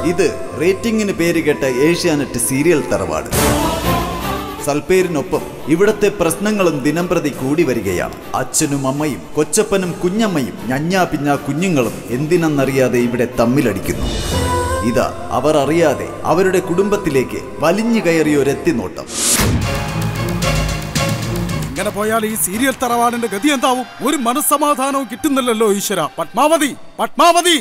ഇത് റേറ്റിംഗിന് പേര് കേട്ട ഏഷ്യാനെറ്റ് സീരിയൽ തറവാട് സൽപ്പേരിനൊപ്പം ഇവിടത്തെ പ്രശ്നങ്ങളും ദിനംപ്രതി കൂടി വരികയാണ് അച്ഛനും അമ്മയും കൊച്ചപ്പനും കുഞ്ഞമ്മയും ഞഞ്ഞാ പിഞ്ഞാ കുഞ്ഞുങ്ങളും എന്തിനെന്നറിയാതെ ഇവിടെ തമ്മിലടിക്കുന്നു ഇതാ അവർ അറിയാതെ അവരുടെ കുടുംബത്തിലേക്ക് വലിഞ്ഞു കയറിയൊരെത്തിനോട്ടം ഇങ്ങനെ പോയാൽ ഈ സീരിയൽ തറവാടിന്റെ ഗതി എന്താവും ഒരു മനസ്സമാധാനവും കിട്ടുന്നില്ലല്ലോ ഈശ്വര പത്മാവതി പത്മാവതി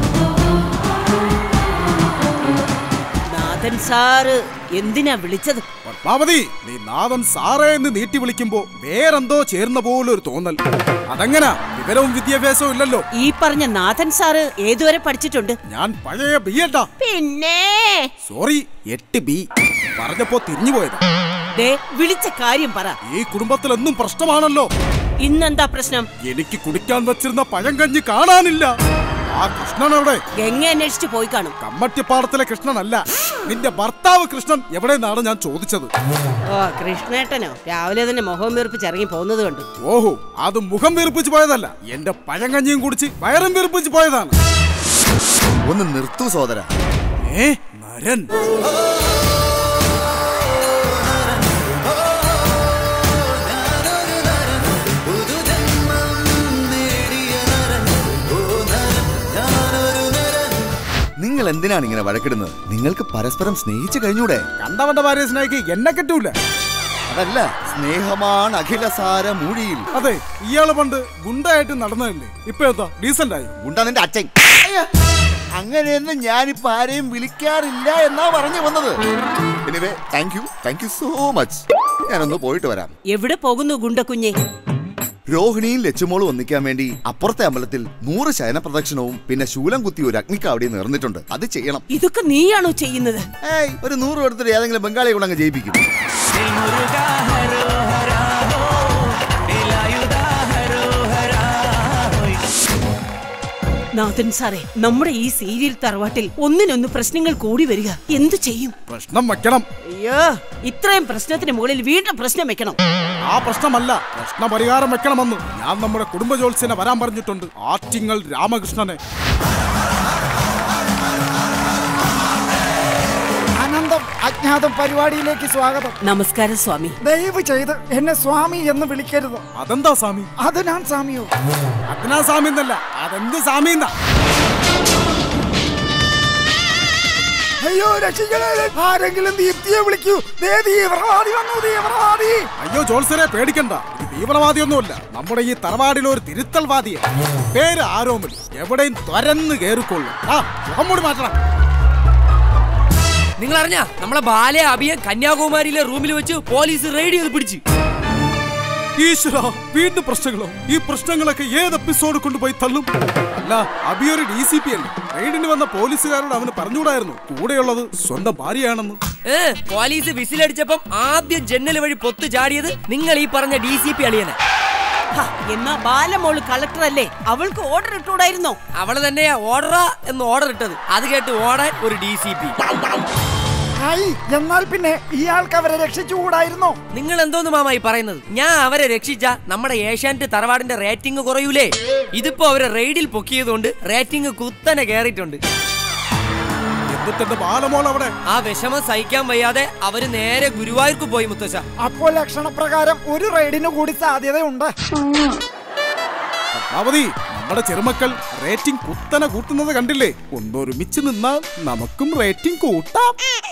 നാഥൻ സാറ് എന്തിനാ വിളിച്ചത് പത്മാവതി നീ നാഥൻ സാറേ എന്ന് നീട്ടി വിളിക്കുമ്പോ വേറെന്തോ ചേർന്ന പോലെ ഒരു തോന്നൽ അതെങ്ങനാ വിവരവും വിദ്യാഭ്യാസവും ഇല്ലല്ലോ ഈ പറഞ്ഞ നാഥൻ സാറ് ഏതുവരെ പഠിച്ചിട്ടുണ്ട് ഞാൻ പഴയ ബി എഡാ പിന്നെ സോറി എട്ട് ബി പറഞ്ഞപ്പോ തിരിഞ്ഞു പോയത് ദേ വിളിച്ച കാര്യം പറ ഈ കുടുംബത്തിൽ എന്നും പ്രശ്നമാണല്ലോ ഇന്നെന്താ പ്രശ്നം എനിക്ക് കുടിക്കാൻ വെച്ചിരുന്ന പഴങ്കഞ്ഞി കാണാനില്ല ആ കൃഷ്ണൻ എവിടെ ഗംഗ അന്വേഷിച്ച് പോയി കാണും കമ്മട്ടിപ്പാടത്തിലെ കൃഷ്ണനല്ല നിന്റെ ഭർത്താവ് കൃഷ്ണൻ എവിടെന്നാണ് ഞാൻ ചോദിച്ചത് ഓ കൃഷ്ണേട്ടനോ രാവിലെ തന്നെ മുഖം വീർപ്പിച്ച് ഇറങ്ങി പോകുന്നത് കണ്ടു ഓഹോ അത് മുഖം വീർപ്പിച്ച് പോയതല്ല എന്റെ പഴങ്കഞ്ഞിയും കുടിച്ച് വയറും വീർപ്പിച്ച് പോയതാണ് ഒന്ന് നിർത്തൂ സോദര ഏ നരൻ നിങ്ങൾ എന്തിനാണ് ഇങ്ങനെ വഴക്കിടുന്നത് നിങ്ങൾക്ക് പരസ്പരം സ്നേഹിച്ചു കഴിഞ്ഞൂടെ കണ്ടവന്റെ ഭാര്യ സ്നേഹിക്ക് എന്നെ കിട്ടൂല അതല്ല സ്നേഹമാണ് അഖിലസാര മൂഴിയിൽ അതെ ഇയാള് പണ്ട് ഗുണ്ടായിട്ട് നടന്നതല്ലേ ഇപ്പൊ എന്താ ഡീസന്റ് ആയി ഉണ്ടാ നിന്റെ അച്ഛൻ അങ്ങനെയൊന്നും ഞാനിപ്പോ ആരെയും വിളിക്കാറില്ല എന്നാ പറഞ്ഞു വന്നത് anyway thank you thank you so much ഞാനൊന്ന് പോയിട്ട് വരാം എവിടെ പോകുന്നു ഗുണ്ടക്കുഞ്ഞെ രോഹിണിയും ലച്ചുമോളും ഒന്നിക്കാൻ വേണ്ടി അപ്പുറത്തെ അമ്പലത്തിൽ നൂറ് ശയന പ്രദക്ഷിണവും പിന്നെ ശൂലം കുത്തി ഒരു അഗ്നിക്കാവടിയും നേർന്നിട്ടുണ്ട് അത് ചെയ്യണം ഇതൊക്കെ നീയാണോ ചെയ്യുന്നത് ഏയ് ഒരു നൂറ് കൊടുത്തിട്ട് ഏതെങ്കിലും ബംഗാളിയെ കൂടെ അങ്ങ് ജയിപ്പിക്കും നാഥൻ സാറേ നമ്മുടെ ഈ സീരിയൽ തറവാട്ടിൽ ഒന്നിനൊന്ന് പ്രശ്നങ്ങൾ കൂടി വരിക എന്തു ചെയ്യും പ്രശ്നം വെക്കണം അയ്യോ ഇത്രയും പ്രശ്നത്തിന് മുകളിൽ വീണ്ടും പ്രശ്നം വെക്കണം ആ പ്രശ്നമല്ല പ്രശ്ന പരിഹാരം വെക്കണമെന്ന് ഞാൻ നമ്മുടെ കുടുംബ ജോത്സ്യനെ വരാൻ പറഞ്ഞിട്ടുണ്ട് ആറ്റിങ്ങൽ രാമകൃഷ്ണനെ ആനന്ദം അജ്ഞാതം പരിപാടിയിലേക്ക് സ്വാഗതം നമസ്കാരം സ്വാമി ദയവ് ചെയ്ത് എന്നെ സ്വാമി എന്ന് വിളിക്കരുത് അതെന്താ സ്വാമി അത് ഞാൻ സ്വാമിയോ അതിനാ സ്വാമി എന്നല്ല അതെന്ത് സ്വാമി എന്നാ അയ്യോ രക്ഷിക്കണേ ആരെങ്കിലും ദീപ്തിയെ വിളിക്കൂ ദേ തീവ്രവാദി വന്നു തീവ്രവാദി അയ്യോ ജോത്സരെ പേടിക്കണ്ട ഇത് തീവ്രവാദിയൊന്നുമല്ല നമ്മുടെ ഈ തറവാടിലെ ഒരു തിരുത്തൽവാദിയാണ് പേര് ആരോമൽ എവിടെയും തുരന്ന് കേറിക്കൊള്ളു ആ മുഖം മൂടി മാറ്റണം നിങ്ങൾ അറിഞ്ഞ നമ്മളെ ബാലെ അഭിയെ കന്യാകുമാരിയിലെ റൂമിൽ വെച്ച് പോലീസ് റെയ്ഡ് ചെയ്ത് പിടിച്ചു ഈശ്വര വീണ്ടും പ്രശ്നങ്ങളോ ഈ പ്രശ്നങ്ങളൊക്കെ ഏത് എപ്പിസോഡ് കൊണ്ടുപോയി തള്ളും അല്ല അബിയൊരു ഡി സി പി അല്ലേ റെയ്ഡിന് വന്ന പോലീസുകാരോട് അവന് പറഞ്ഞുകൂടായിരുന്നു കൂടെയുള്ളത് സ്വന്തം ഭാര്യയാണെന്ന് ഏ പോലീസ് വിസിലടിച്ചപ്പം ആദ്യം ജന്നൽ വഴി പൊത്തു ചാടിയത് നിങ്ങൾ ഈ പറഞ്ഞ ഡി സി പി അളിയനെ ഹ, എന്നാ ബാലമോള് കളക്ടർ അല്ലേ അവൾക്ക് ഓർഡർ ഇട്ടൂടായിരുന്നോ അവള് തന്നെയാ ഓർഡറാ എന്ന് ഓർഡർ ഇട്ടത് അത് കേട്ട് ഓടാൻ ഒരു ഡി സി പി ഹായ് എന്നാൽ പിന്നെ ഇയാൾക്ക് അവരെ രക്ഷിച്ചുകൂടായിരുന്നോ നിങ്ങൾ എന്തോന്ന് മാമായി പറയുന്നത് ഞാൻ അവരെ രക്ഷിച്ച നമ്മുടെ ഏഷ്യാനെറ്റ് തറവാടിന്റെ റേറ്റിംഗ് കുറയൂലേ ഇതിപ്പോ അവരെ റെയ്ഡിൽ പൊക്കിയതുകൊണ്ട് റേറ്റിംഗ് കുത്തനെ കയറിയിട്ടുണ്ട് എന്നിട്ട് എന്റെ ബാലമോൾ അവിടെ ആ വിഷമം സഹിക്കാൻ വയ്യാതെ അവര് നേരെ ഗുരുവായൂർക്ക് പോയി മുത്തശ്ശ അപ്പോൾ ലക്ഷണപ്രകാരം ഒരു റൈഡിന് കൂടി സാധ്യതയുണ്ട് പത്മാവതി നമ്മുടെ ചെറുമക്കൾ റേറ്റിംഗ് കുത്തനെ കൂട്ടുന്നത് കണ്ടില്ലേ ഒന്നൊരുമിച്ച് നിന്നാൽ നമുക്കും റേറ്റിംഗ് കൂട്ടാം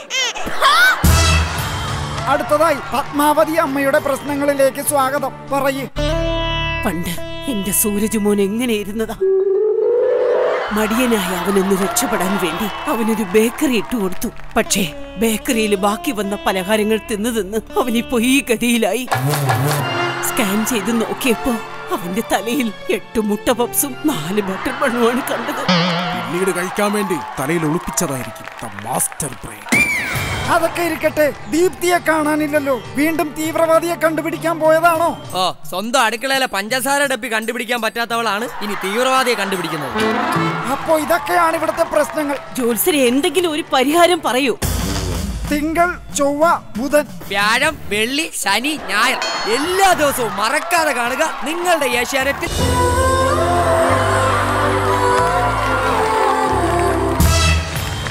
അടുത്തതായി പത്മാവതി അമ്മയുടെ പ്രശ്നങ്ങളിലേക്ക് സ്വാഗതം പറയ് പണ്ട് എന്റെ സൂരജ് മോൻ എങ്ങനെ ഇരുന്നതാ മടിയനായ അവനൊന്ന് രക്ഷപ്പെടാൻ വേണ്ടി അവനൊരു ബേക്കറി ഇട്ടു കൊടുത്തു പക്ഷേ ബേക്കറിയിൽ ബാക്കി വന്ന പലഹാരങ്ങൾ തിന്നു തിന്ന് അവനിപ്പോ ഈ ഗതിയിലായി സ്കാൻ ചെയ്ത് നോക്കിയപ്പോ അവന്റെ തലയിൽ എട്ട് മുട്ട പപ്സും നാല് ബട്ടർ ബണ്ണുമാണ് കണ്ടത് പിന്നീട് കഴിക്കാൻ വേണ്ടി തലയിൽ ഒളിപ്പിച്ചതായിരിക്കും ദ മാസ്റ്റർ ബ്രെയിൻ അതൊക്കെ ഇരിക്കട്ടെ ദീപ്തിയെ കാണാനില്ലല്ലോ വീണ്ടും തീവ്രവാദിയെ കണ്ടുപിടിക്കാൻ പോയതാണോ ഓ സ്വന്തം അടുക്കളയിലെ പഞ്ചസാര ഡപ്പി കണ്ടുപിടിക്കാൻ പറ്റാത്തവളാണ് ഇനി തീവ്രവാദിയെ കണ്ടുപിടിക്കുന്നത് അപ്പോ ഇതൊക്കെയാണ് ഇവിടുത്തെ പ്രശ്നങ്ങൾ ജോത്സരെ എന്തെങ്കിലും ഒരു പരിഹാരം പറയൂ തിങ്കൾ ചൊവ്വ ബുധൻ വ്യാഴം വെള്ളി ശനി ഞായർ എല്ലാ ദിവസവും മറക്കാതെ കാണുക നിങ്ങളുടെ ഏഷ്യാനെറ്റ്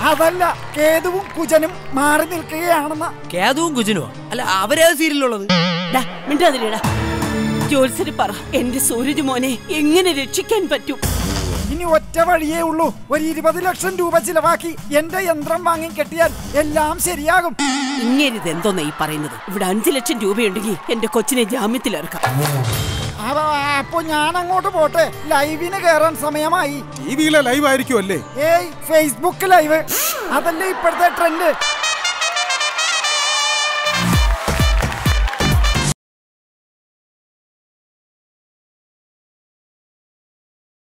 അതല്ല കേതുവും കുജനും മാറി നിൽക്കുകയാണെന്ന കേതുവും കുജനുവോ അല്ല അവരേത് സീരിയലുള്ളത് ഡാ, മിണ്ടാതിരിടാ ജോത്സര് പറ എന്റെ സൂരജ് മോനെ എങ്ങനെ രക്ഷിക്കാൻ പറ്റും ഇനി ഒറ്റ വഴിയേ ഉള്ളൂ ഒരു ഇരുപത് ലക്ഷം രൂപ ചിലവാക്കി എന്റെ യന്ത്രം വാങ്ങി കെട്ടിയാൽ എല്ലാം ശരിയാകും ഇങ്ങേരിത് എന്തോന്നാ ഈ പറയുന്നത് ഇവിടെ അഞ്ചു ലക്ഷം രൂപയുണ്ടെങ്കിൽ എന്റെ കൊച്ചിനെ ജാമ്യത്തിലിറക്കാം അവ- അപ്പൊ ഞാൻ അങ്ങോട്ട് പോട്ടെ ലൈവിന് കയറാൻ സമയമായി ടി വിയിലെ ലൈവ് ആയിരിക്കും അല്ലേ ഏയ് ഫേസ്ബുക്ക് ലൈവ് അതല്ലേ ഇപ്പോഴത്തെ ട്രെൻഡ്